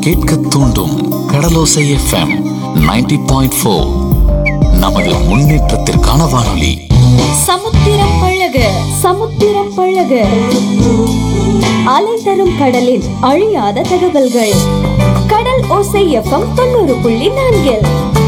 கேட்க தூண்டும் கடலோசை FM 90.4 point four நமது முன்னேற்றத்திற்கான வானொலி சமுத்திரம் பழக சமுத்திரம் பழக அலை தரும் கடலின் அழியாத தகவல்கள் கடல் ஓசை எஃப்எம் தொண்ணூறு புள்ளி நான்கில்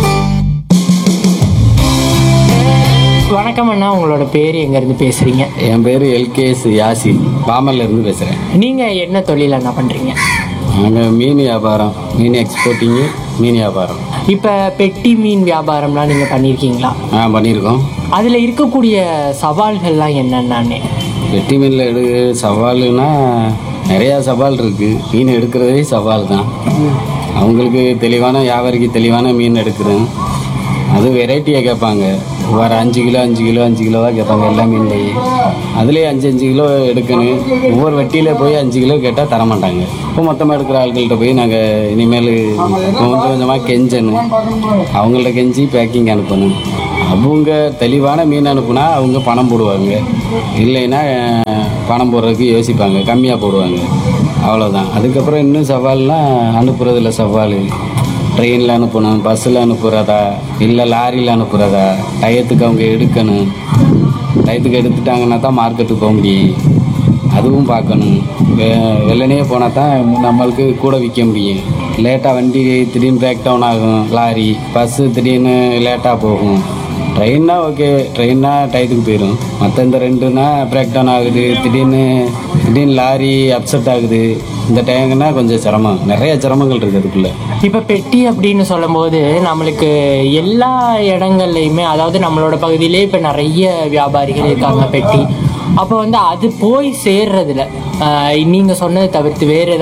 வணக்கம் அண்ணா உங்களோட பேர் எங்கேருந்து பேசுகிறீங்க என் பேர் எல்கேஎஸ் யாசின் பாமல்ல இருந்து பேசுகிறேன் நீங்கள் என்ன தொழில் என்ன பண்ணுறீங்க நாங்கள் மீன் வியாபாரம் மீன் எக்ஸ்போர்ட்டிங்கு மீன் வியாபாரம் இப்போ பெட்டி மீன் வியாபாரம்லாம் நீங்கள் பண்ணியிருக்கீங்களா ஆ பண்ணியிருக்கோம் அதில் இருக்கக்கூடிய சவால்கள்லாம் என்னென்னானே வெட்டி மீனில் எடு சவாலுன்னா நிறையா சவால் இருக்குது மீன் எடுக்கிறதே சவால் தான் அவங்களுக்கு தெளிவான வியாபாரிக்கு தெளிவான மீன் எடுக்கிறோம் அது வெரைட்டியாக கேட்பாங்க வர அஞ்சு கிலோ அஞ்சு கிலோ அஞ்சு கிலோவாக கேட்பாங்க எல்லா மீன்லேயும் அதுலேயே அஞ்சு அஞ்சு கிலோ எடுக்கணும் ஒவ்வொரு வட்டியில் போய் அஞ்சு கிலோ கேட்டால் தர மாட்டாங்க இப்போ மொத்தமாக எடுக்கிற ஆட்கள்கிட்ட போய் நாங்கள் இனிமேல் கொஞ்சம் கொஞ்சமாக கெஞ்சணும் அவங்கள்ட்ட கெஞ்சி பேக்கிங் அனுப்பணும் அவங்க தெளிவான மீன் அனுப்புனா அவங்க பணம் போடுவாங்க இல்லைன்னா அஹ், பணம் போடுறதுக்கு யோசிப்பாங்க கம்மியாக போடுவாங்க அவ்வளோதான் அதுக்கப்புறம் இன்னும் சவால்னா அனுப்புறதுல சவால் ட்ரெயினில் அனுப்பணும் பஸ்ஸில் அனுப்புகிறதா இல்லை லாரியில் அனுப்புகிறதா டயத்துக்கு அவங்க எடுக்கணும் டயத்துக்கு எடுத்துட்டாங்கன்னா தான் மார்க்கெட்டுக்கு போக முடியும் அதுவும் பார்க்கணும் வெ- வெள்ளனே போனால் தான் நம்மளுக்கு கூட விற்க முடியும் லேட்டாக வண்டி திடீர்னு பிரேக் டவுன் ஆகும் லாரி பஸ்ஸு திடீர்னு லேட்டாக போகும் ட்ரெயின்னா ஓகே ட்ரெயின்னா டயத்துக்கு போயிடும் மற்ற இந்த ரெண்டுனா பிரேக் டவுன் ஆகுது திடீர்னு திடீர்னு லாரி அப்செட் ஆகுது இந்த டைம்னா கொஞ்சம் சிரமம் நிறைய சிரமங்கள் இருக்குது அதுக்குள்ளே இப்போ பெட்டி அப்படின்னு சொல்லும்போது நம்மளுக்கு எல்லா இடங்கள்லையுமே அதாவது நம்மளோட பகுதியிலே இப்போ நிறைய வியாபாரிகள் இருக்காங்க பெட்டி அப்போ வந்து அது போய் சேர்றதுல நீங்கள் சொன்னதை தவிர்த்து வேறு